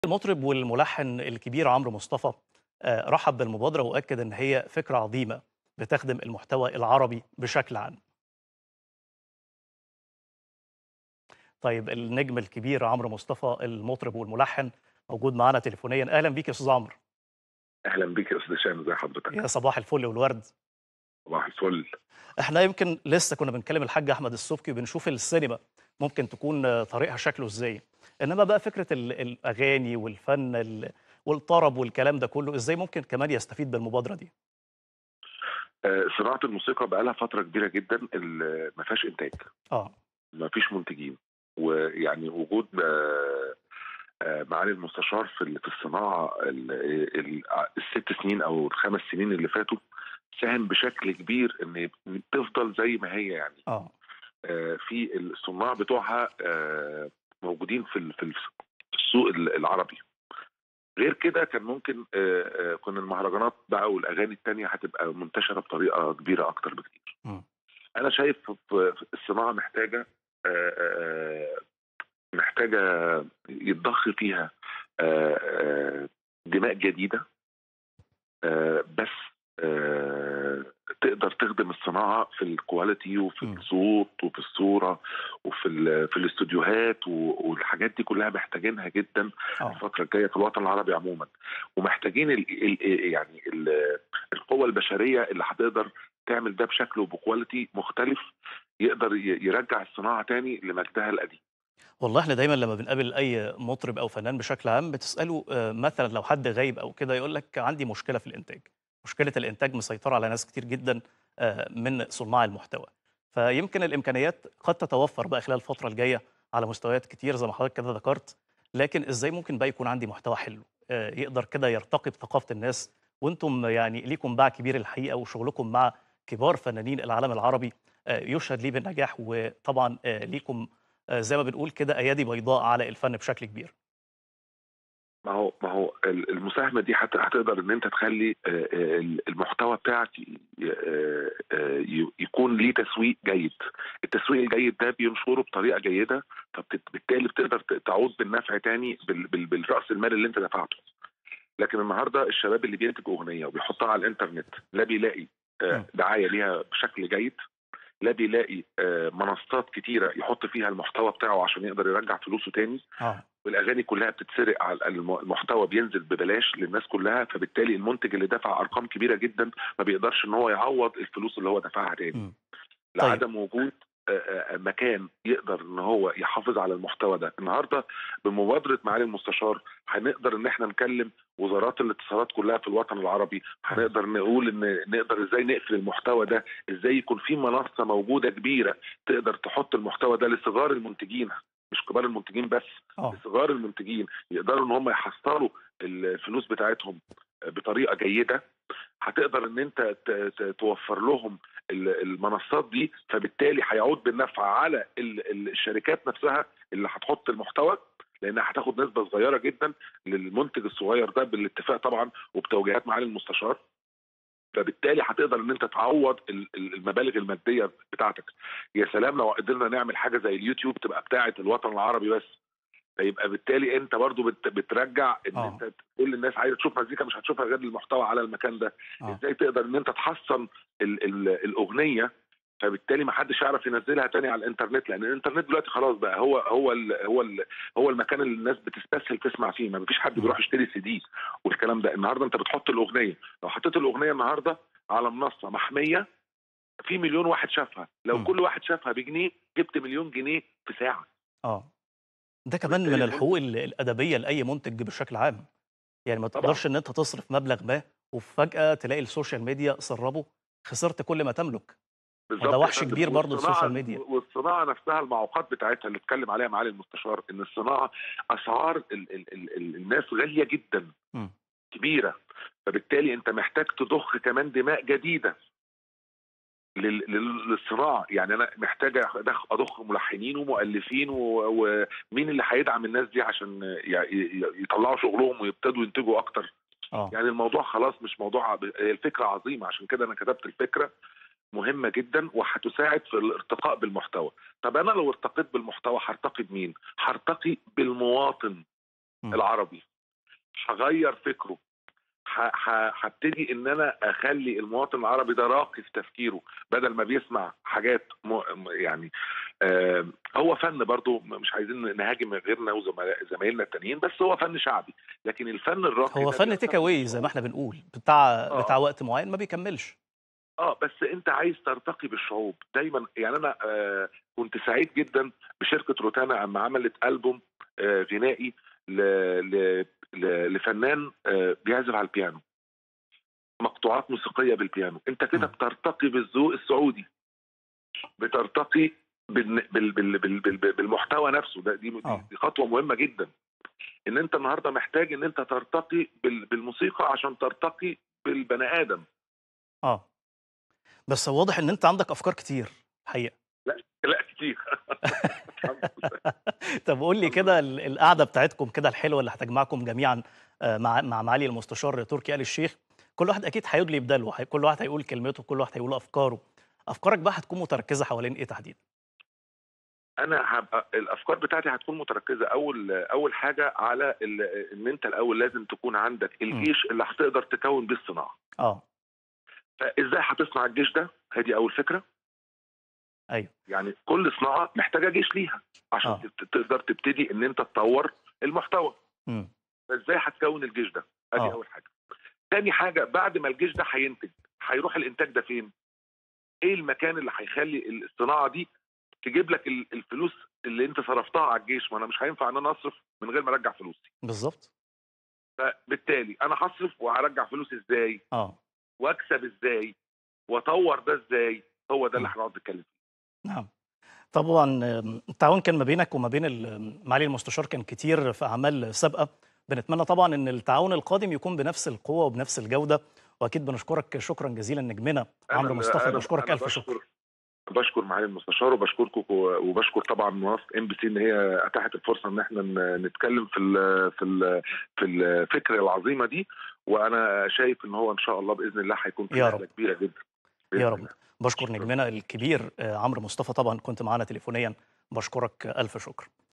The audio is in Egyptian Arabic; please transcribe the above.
المطرب والملحن الكبير عمرو مصطفى آه، رحب بالمبادرة وأكد إن هي فكرة عظيمة بتخدم المحتوى العربي بشكل عام. طيب النجم الكبير عمرو مصطفى المطرب والملحن موجود معانا تليفونيا أهلا بيك يا أستاذ عمرو. اهلا بيك يا استاذ هشام ازي حضرتك يا صباح الفل والورد. صباح الفل احنا يمكن لسه كنا بنكلم الحاج أحمد السبكي وبنشوف السينما ممكن تكون آه، طريقها شكله إزاي. إنما بقى فكرة ال- الأغاني والفن ال- والطرب والكلام ده كله إزاي ممكن كمان يستفيد بالمبادرة دي؟ آه، صناعه الموسيقى بقى لها فتره كبيره جدا ال- ما فيهاش انتاج اه ما فيش منتجين ويعني وجود آه، آه، معالي المستشار في ال- في الصناعه ال- ال- الست سنين او الخمس سنين اللي فاتوا ساهم بشكل كبير ان إن تفضل زي ما هي يعني اه آه، في الصناع بتوعها آه، موجودين في ال- في ال- في السوق ال- العربي غير كده كان ممكن آه، آه، كنا المهرجانات بقى والاغاني التانية هتبقى منتشره بطريقه كبيره اكتر بكتير مم. انا شايف في- في الصناعه محتاجه آه، آه، محتاجه يتضخ فيها آه، آه، دماء جديده آه، بس آه، تقدر تخدم الصناعه في الكواليتي وفي مم. الصوت وفي الصوره وفي ال- في الاستوديوهات و- والحاجات دي كلها محتاجينها جدا اه الفتره الجايه في الوطن العربي عموما ومحتاجين ال ال يعني ال القوه البشريه اللي هتقدر تعمل ده بشكل وبكواليتي مختلف يقدر ي- يرجع الصناعه تاني لمجدها القديم والله احنا دايما لما بنقابل اي مطرب او فنان بشكل عام بتساله آه، مثلا لو حد غايب او كده يقول لك عندي مشكله في الانتاج مشكله الانتاج مسيطره على ناس كتير جدا آه، من صناع المحتوى فيمكن الامكانيات قد تتوفر بقى خلال الفتره الجايه على مستويات كتير زي ما حضرتك كده ذكرت لكن ازاي ممكن بقى يكون عندي محتوى حلو آه، يقدر كده يرتقي بثقافه الناس وانتم يعني ليكم باع كبير الحقيقه وشغلكم مع كبار فنانين العالم العربي آه، يشهد ليه بالنجاح وطبعا آه، ليكم آه، زي ما بنقول كده ايادي بيضاء على الفن بشكل كبير ما هو ما هو ال- المساهمه دي حتى هتقدر ان انت تخلي آه، آه، المحتوى بتاعك ي- آه، آه، ي- يكون ليه تسويق جيد التسويق الجيد ده بينشره بطريقه جيده فبالتالي بتقدر ت- تعود بالنفع تاني بال- بال- بالراس المال اللي انت دفعته لكن النهارده الشباب اللي بينتج اغنيه وبيحطها على الانترنت لا بيلاقي آه، م. دعايه ليها بشكل جيد لا بيلاقي آه، منصات كتيره يحط فيها المحتوى بتاعه عشان يقدر يرجع فلوسه تاني اه والاغاني كلها بتتسرق على الم- المحتوى بينزل ببلاش للناس كلها فبالتالي المنتج اللي دفع ارقام كبيره جدا ما بيقدرش ان هو يعوض الفلوس اللي هو دفعها تاني مم. طيب. لعدم وجود آه، آه، مكان يقدر ان هو يحافظ على المحتوى ده النهارده بمبادره معالي المستشار هنقدر ان احنا نكلم وزارات الاتصالات كلها في الوطن العربي هنقدر نقول ان نقدر ازاي نقفل المحتوى ده ازاي يكون في منصه موجوده كبيره تقدر تحط المحتوى ده لصغار المنتجين مش كبار المنتجين بس اه صغار المنتجين يقدروا ان هم يحصلوا الفلوس بتاعتهم بطريقه جيده هتقدر ان انت ت- ت- توفر لهم ال- المنصات دي فبالتالي هيعود بالنفع على ال- ال- الشركات نفسها اللي هتحط المحتوى لانها هتاخد نسبه صغيره جدا للمنتج الصغير ده بالاتفاق طبعا وبتوجيهات معالي المستشار فبالتالي هتقدر ان انت تعوض ال- ال- المبالغ الماديه بتاعتك يا سلام لو قدرنا نعمل حاجه زي اليوتيوب تبقى بتاعه الوطن العربي بس فيبقى بالتالي انت برضو بت بترجع ان آه. انت كل الناس عايزه تشوف مزيكا مش هتشوفها غير المحتوى على المكان ده اه ازاي تقدر ان انت تحصن ال ال الاغنيه فبالتالي ما حدش يعرف ينزلها تاني على الانترنت لان الانترنت دلوقتي خلاص بقى هو هو ال هو ال هو المكان اللي الناس بتستسهل تسمع فيه ما فيش حد بيروح يشتري سي دي والكلام ده النهارده انت بتحط الاغنيه لو حطيت الاغنيه النهارده على منصه محميه في مليون واحد شافها لو مم. كل واحد شافها بجنيه جبت مليون جنيه في ساعه اه ده كمان من وبالتالي الحقوق ال- الادبيه لاي منتج بشكل عام يعني ما طبعاً. تقدرش ان انت تصرف مبلغ ما وفجاه تلاقي السوشيال ميديا سربه خسرت كل ما تملك بالظبط وده يا وحش فندم. كبير برضه والصناعة- السوشيال ميديا. والصناعه نفسها المعوقات بتاعتها اللي اتكلم عليها معالي المستشار ان الصناعه اسعار ال ال ال ال الناس غاليه جدا مم. كبيره فبالتالي انت محتاج تضخ كمان دماء جديده لل- لل- للصناعه يعني انا محتاج أضخ- اضخ ملحنين ومؤلفين و- ومين اللي هيدعم الناس دي عشان ي- ي- يطلعوا شغلهم ويبتدوا ينتجوا اكتر اه يعني الموضوع خلاص مش موضوع عب- هي الفكره عظيمه عشان كده انا كتبت الفكره مهمه جدا وهتساعد في الارتقاء بالمحتوى طب انا لو ارتقيت بالمحتوى هرتقي بمين هرتقي بالمواطن مم. العربي هغير فكره ه- ه- هبتدي ان انا اخلي المواطن العربي ده راقي في تفكيره بدل ما بيسمع حاجات م... م- يعني آه هو فن برضو مش عايزين نهاجم غيرنا وزمايلنا التانيين بس هو فن شعبي لكن الفن الراقي هو ده فن بيرتبط تيك اواي زي ما احنا بنقول بتاع آه. بتاع وقت معين ما بيكملش اه بس انت عايز ترتقي بالشعوب دايما يعني انا آه كنت سعيد جدا بشركه روتانا لما عملت البوم آه غنائي ل... ل... ل... لفنان آه بيعزف على البيانو مقطوعات موسيقيه بالبيانو انت كده مم. بترتقي بالذوق السعودي بترتقي بال... بال... بال... بال... بال... بالمحتوى نفسه ده دي, آه. دي خطوه مهمه جدا ان انت النهارده محتاج ان انت ترتقي بال... بالموسيقى عشان ترتقي بالبني ادم اه بس واضح ان انت عندك افكار كتير الحقيقه لا كتير الحمد لله. طب قول لي كده ال- القعده بتاعتكم كده الحلوه اللي هتجمعكم جميعا آه، مع مع معالي المستشار تركي آل الشيخ كل واحد اكيد هيدلي بدلو هي- كل واحد هيقول كلمته كل واحد هيقول افكاره افكارك بقى هتكون متركزه حوالين ايه تحديدا انا هبقى الافكار بتاعتي هتكون متركزه اول اول حاجه على ال- ان انت الاول لازم تكون عندك الجيش اللي هتقدر تكون بيه الصناعه اه فازاي هتصنع الجيش ده هذه اول فكره ايوه يعني كل صناعه محتاجه جيش ليها عشان آه. تت- تقدر تبتدي ان انت تطور المحتوى امم فازاي هتكون الجيش ده ادي آه. اول حاجه تاني حاجه بعد ما الجيش ده هينتج هيروح الانتاج ده فين ايه المكان اللي هيخلي الصناعه دي تجيب لك ال- الفلوس اللي انت صرفتها على الجيش ما انا مش هينفع ان انا اصرف من غير ما ارجع فلوسي بالظبط فبالتالي انا هصرف وهرجع فلوسي ازاي اه واكسب ازاي واطور ده ازاي هو ده اللي م. هنقعد نتكلم فيه نعم طبعا آم، التعاون كان ما بينك وما بين ال- معالي المستشار كان كتير في اعمال سابقه بنتمنى طبعا ان التعاون القادم يكون بنفس القوه وبنفس الجوده واكيد بنشكرك شكرا جزيلا نجمنا عمرو أنا- مصطفى أنا- بشكرك أنا الف شكر بشكر بشكر معالي المستشار وبشكركم وبشكر طبعا منصه ام بي سي ان هي اتاحت الفرصه ان احنا ن- نتكلم في ال في ال في الفكره العظيمه دي وانا شايف ان هو ان شاء الله باذن الله هيكون في يا نقلة رب. كبيره جدا بإذن يا رب الله. بشكر شكراً. نجمنا الكبير آه، عمرو مصطفى طبعا كنت معانا تليفونيا بشكرك الف شكر